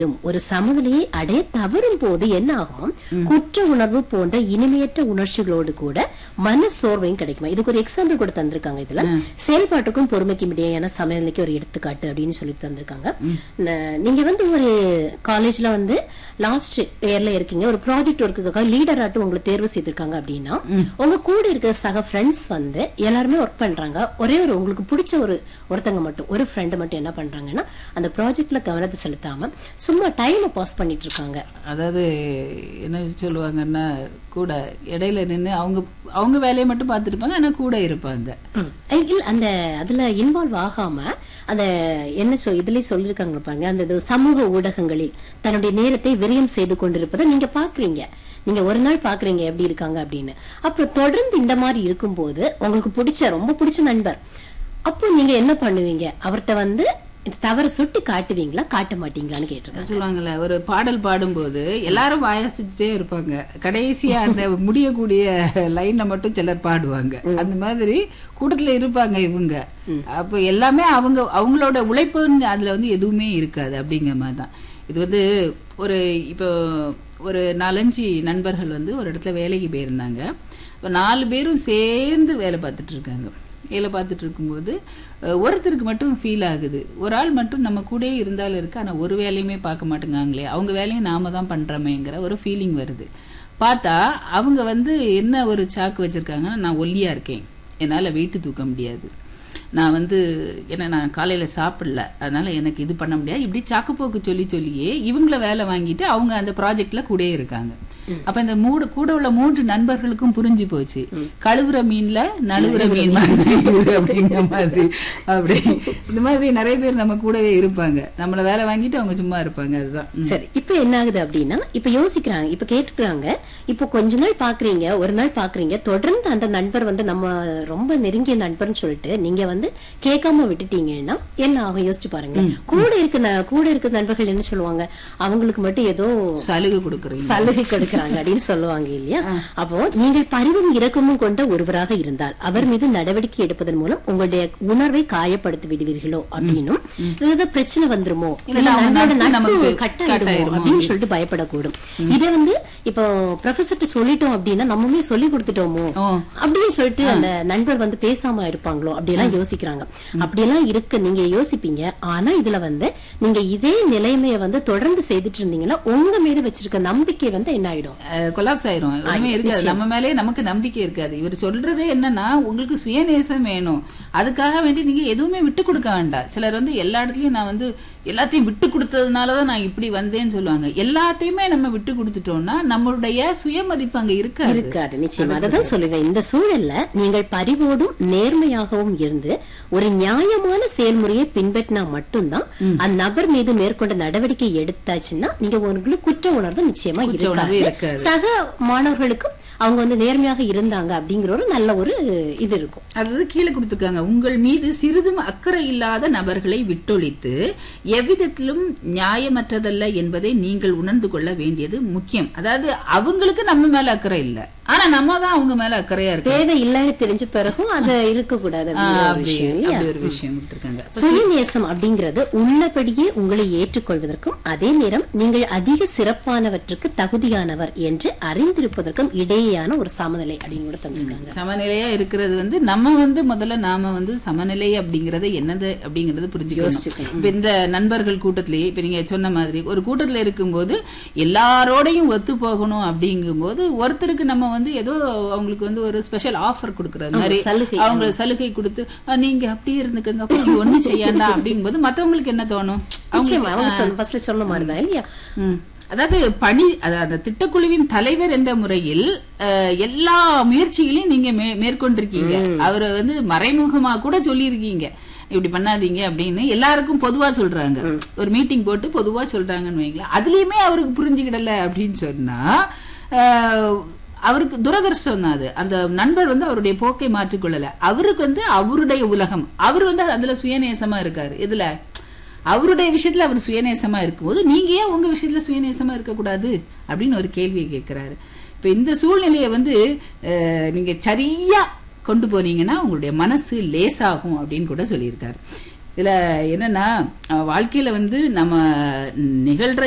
ஒரு சமநிலையை அடைய தவறும் போது என்ன ஆகும் குற்ற உணர்வு போன்ற இனிமையற்ற உணர்ச்சிகளோடு கூட மன சோர்வையும் கிடைக்குமா இதுக்கு ஒரு எக்ஸாம்பிள் கூட தந்திருக்காங்க இதுல செயல்பாட்டுக்கும் பொறுமைக்கும் இடையேயான சமநிலைக்கு ஒரு எடுத்துக்காட்டு அப்படின்னு சொல்லி தந்திருக்காங்க ந- நீங்க வந்து ஒரு காலேஜ்ல வந்து லாஸ்ட் இயர்ல இருக்கீங்க ஒரு ப்ராஜெக்ட் ஒர்க்குக்காக லீடர் ஆட்டு உங்களை தேர்வு செய்திருக்காங்க அப்படின்னா உங்க கூட இருக்கிற சக ஃப்ரெண்ட்ஸ் வந்து எல்லாருமே ஒர்க் பண்றாங்க ஒரே ஒரு உங்களுக்கு பிடிச்ச ஒரு ஒருத்தங்க மட்டும் ஒரு ஃப்ரெண்டு மட்டும் என்ன பண்றாங்கன்னா அந்த ப்ராஜெக்ட்ல கவனத்தை செலுத்தாம சும்மா டைமை பாஸ் பண்ணிட்டு இருக்காங்க அதாவது என்ன சொல்லுவாங்கன்னா கூட இடையில நின்று அவங்க அவங்க வேலையை மட்டும் பார்த்துட்டு இருப்பாங்க ஆனா கூட இருப்பாங்க ம். இல்ல அந்த அதுல இன்வால்வ் ஆகாம அந்த என்ன சொல் இதுலயே சொல்லிருக்காங்க பாருங்க அந்த இது சமூக ஊடகங்களில் தன்னுடைய நேரத்தை விரயம் செய்து கொண்டிருப்பதை நீங்க பாக்குறீங்க நீங்க ஒரு நாள் பாக்குறீங்க எப்படி இருக்காங்க அப்படின்னு அப்புறம் தொடர்ந்து இந்த மாதிரி இருக்கும்போது உங்களுக்கு பிடிச்ச ரொம்ப பிடிச்ச நண்பர் அப்போ நீங்க என்ன பண்ணுவீங்க அவர்ட்ட வந்து இந்த தவறை சுட்டி காட்டுவீங்களா காட்ட மாட்டீங்களான்னு கேட்டிருக்காங்க சொல்லுவாங்கல்ல ஒரு பாடல் பாடும்போது எல்லாரும் வாசிச்சுட்டே இருப்பாங்க கடைசியா அந்த முடியக்கூடிய லைனை மட்டும் சிலர் பாடுவாங்க அந்த மாதிரி கூட்டத்துல இருப்பாங்க இவங்க அப்ப எல்லாமே அவங்க அவங்களோட உழைப்புன்னு அதுல வந்து எதுவுமே இருக்காது அப்படிங்கிற மாதிரி தான் இது வந்து ஒரு இப்போ ஒரு நாலஞ்சு நண்பர்கள் வந்து ஒரு இடத்துல வேலைக்கு போயிருந்தாங்க இப்ப நாலு பேரும் சேர்ந்து வேலை பார்த்துட்டு இருக்காங்க வேலை பார்த்துட்டு இருக்கும்போது அஹ், ஒருத்தருக்கு மட்டும் ஃபீல் ஆகுது ஒரு ஆள் மட்டும் நம்ம கூடயே இருந்தாலும் இருக்கு ஆனா ஒரு வேலையுமே பார்க்க மாட்டேங்காங்களே அவங்க வேலையும் நாம தான் பண்றோமேங்கிற ஒரு ஃபீலிங் வருது பார்த்தா அவங்க வந்து என்ன ஒரு சாக்கு வச்சிருக்காங்கன்னா நான் ஒல்லியா இருக்கேன் என்னால வெயிட் தூக்க முடியாது நான் வந்து ஏன்னா நான் காலையில சாப்பிடல அதனால எனக்கு இது பண்ண முடியாது இப்படி சாக்குப்போக்கு சொல்லி சொல்லியே இவங்கள வேலை வாங்கிட்டு அவங்க அந்த ப்ராஜெக்ட்ல கூடயே இருக்காங்க அப்ப இந்த மூடு கூட உள்ள மூன்று நண்பர்களுக்கும் புரிஞ்சு போச்சு கழுவுற மீன்ல நழுவுற மீன் மாதிரி இவரு அப்படிங்கிற மாதிரி அப்படி இந்த மாதிரி நிறைய பேர் நம்ம கூடவே இருப்பாங்க நம்மள வேலை வாங்கிட்டு அவங்க சும்மா இருப்பாங்க அதுதான் ம். சரி இப்ப என்ன ஆகுது அப்படின்னா இப்ப யோசிக்கிறாங்க இப்ப கேட்டுக்கிறாங்க இப்ப கொஞ்ச நாள் பாக்குறீங்க ஒரு நாள் பாக்குறீங்க தொடர்ந்து அந்த நண்பர் வந்து நம்ம ரொம்ப நெருங்கிய நண்பர்னு சொல்லிட்டு நீங்க வந்து கேட்காம விட்டுட்டீங்கன்னா என்ன ஆகும் யோசிச்சு பாருங்க கூட இருக்க ந- கூட இருக்க நண்பர்கள் என்ன சொல்லுவாங்க அவங்களுக்கு மட்டும் ஏதோ சலுகை கொடுக்குறீங்க சலுகை கொடுக்கறாங்க அப்படின்னு சொல்லுவாங்க இல்லையா அப்போ நீங்கள் பரிவும் இரக்கமும் கொண்ட ஒருவராக இருந்தால் அவர் மீது நடவடிக்கை எடுப்பதன் மூலம் உங்களுடைய உணர்வை காயப்படுத்தி விடுவீர்களோ அப்படின்னும் ஏதாவது பிரச்சனை வந்துருமோ இல்ல, இல்ல அவங்க நம்மளோட நட்பு நட்பு நமக்கு கட் cut ஆயிடுமோ ஆயிடுமோ அப்படின்னு சொல்லிட்டு பயப்படக்கூடும் இதே வந்து இப்போ ப்ரொஃபசர்ட்ட சொல்லிட்டோம் அப்படின்னா நம்மமே சொல்லி கொடுத்துட்டோமோ ஓ. அப்படின்னு சொல்லிட்டு அந்த நண்பர் வந்து பேசாம இருப்பாங்களோ அப்படியெல்லாம் யோசிக்கிறாங்க அப்படியெல்லாம் இருக்கு நீங்க யோசிப்பீங்க ஆனா இதுல வந்து நீங்க இதே நிலைமையை வந்து தொடர்ந்து செய்துட்டு இருந்தீங்கன்னா உங்க மீது வச்சிருக்க நம்பிக்கை வந்து என்ன ஆயிடும் கொலாப்ஸ் ஆயிரும் ஒண்ணுமே இருக்காது நம்ம மேலே நமக்கு நம்பிக்கை இருக்காது இவர் சொல்றதே என்னன்னா உங்களுக்கு சுயநேசம் வேணும் அதுக்காக வேண்டி நீங்க எதுவுமே விட்டு கொடுக்க வேண்டாம் சிலர் வந்து எல்லா இடத்துலயும் நான் வந்து எல்லாத்தையும் விட்டு கொடுத்ததுனாலதான் நான் இப்படி வந்தேன்னு சொல்லுவாங்க எல்லாத்தையுமே நம்ம விட்டு கொடுத்துட்டோம்னா நம்மளுடைய சுயமதிப்பு அங்க இருக்காது இருக்காது நிச்சயமா அததான் சொல்லுவேன் இந்த சூழல்ல நீங்கள் பரிவோடும் நேர்மையாகவும் இருந்து ஒரு நியாயமான செயல்முறையை பின்பற்றினா மட்டும்தான் அந்நபர் மீது மேற்கொண்ட நடவடிக்கை எடுத்தாச்சுன்னா நீங்க உங்களுக்கு குற்ற உணர்வு நிச்சயமா குற்ற உணர்வு இருக்காது இருக்காது. சக மாணவர்களுக்கும் அவங்க வந்து நேர்மையாக இருந்தாங்க அப்படிங்கிற ஒரு நல்ல ஒரு இது இருக்கும் அதாவது கீழே கொடுத்திருக்காங்க உங்கள் மீது சிறிதும் அக்கறை இல்லாத நபர்களை விட்டொழித்து எவ்விதத்திலும் நியாயமற்றதல்ல என்பதை நீங்கள் உணர்ந்து கொள்ள வேண்டியது முக்கியம் அதாவது அவங்களுக்கு நம்ம மேல அக்கறை இல்ல ஆனா நம்ம தான் அவங்க மேல அக்கறையா இருக்கு தேவை இல்லைன்னு தெரிஞ்ச பிறகும் அது இருக்கக்கூடாது அப்படிங்கிற ஒரு அப்படி விஷயம் இல்லையா அப்படி ஒரு விஷயம் கொடுத்திருக்காங்க சுயநேசம் அப்படிங்கிறது உள்ளபடியே உங்களை ஏற்றுக்கொள்வதற்கும் அதே நேரம் நீங்கள் அதிக சிறப்பானவற்றுக்கு தகுதியானவர் என்று அறிந்திருப்பதற்கும் இடையேயான ஒரு சமநிலை அப்படின்னு கூட தந்திருக்காங்க சமநிலையா இருக்கிறது வந்து நம்ம வந்து முதல்ல நாம வந்து சமநிலை அப்படிங்கறது என்னது அப்படிங்கறது புரிஞ்சுக்கணும் யோசிச்சுக்கணும். இப்ப இந்த நண்பர்கள் கூட்டத்திலேயே இப்ப நீங்க சொன்ன மாதிரி ஒரு கூட்டத்துல இருக்கும்போது எல்லாரோடையும் ஒத்து போகணும் அப்படிங்கும்போது ஒருத்தருக்கு நம்ம வந்து ஏதோ அவங்களுக்கு வந்து ஒரு ஸ்பெஷல் ஆஃபர் கொடுக்கறது மாதிரி சலுகை. அவங்க சலுகை கொடுத்து "அஹ், நீங்க அப்படியே இருந்துக்கங்க அப்ப நீங்க ஒண்ணும் செய்யாண்டா அப்படிங்கும்போது மத்தவங்களுக்கு என்ன தோணும் நிச்சயமா அவங்க சொன்ன ஃபர்ஸ்ட்ல சொன்ன மாதிரிதான் இல்லையா ம். அதாவது பணி அதாவது அந்த திட்டக்குழுவின் தலைவர் என்ற முறையில் அஹ், எல்லா முயற்சிகளையும் நீங்க மே- மேற்கொண்டிருக்கீங்க அவரை வந்து மறைமுகமா கூட சொல்லியிருக்கீங்க இப்படி பண்ணாதீங்க அப்படின்னு எல்லாருக்கும் பொதுவா சொல்றாங்க ஒரு மீட்டிங் போட்டு பொதுவா சொல்றாங்கன்னு வைங்களேன் அதுலயுமே அவருக்கு புரிஞ்சுக்கிடல அப்படின்னு சொன்னா அஹ், அவருக்கு துரதிருஷ்டம் தான் அது அந்த நண்பர் வந்து அவருடைய போக்கை மாற்றிக்கொள்ளல அவருக்கு வந்து அவருடைய உலகம் அவர் வந்து அதுல சுயநேசமா இருக்காரு இதுல அவருடைய விஷயத்துல அவர் சுயநேசமா இருக்கும்போது நீங்க ஏன் உங்க விஷயத்துல சுயநேசமா இருக்கக்கூடாது அப்படின்னு ஒரு கேள்வியை கேட்கிறாரு இப்ப இந்த சூழ்நிலையை வந்து அஹ், நீங்க சரியா கொண்டு போனீங்கன்னா உங்களுடைய மனசு லேசாகும் அப்படின்னு கூட சொல்லியிருக்காரு இதுல என்னன்னா அஹ், வாழ்க்கையில வந்து நம்ம நிகழ்ற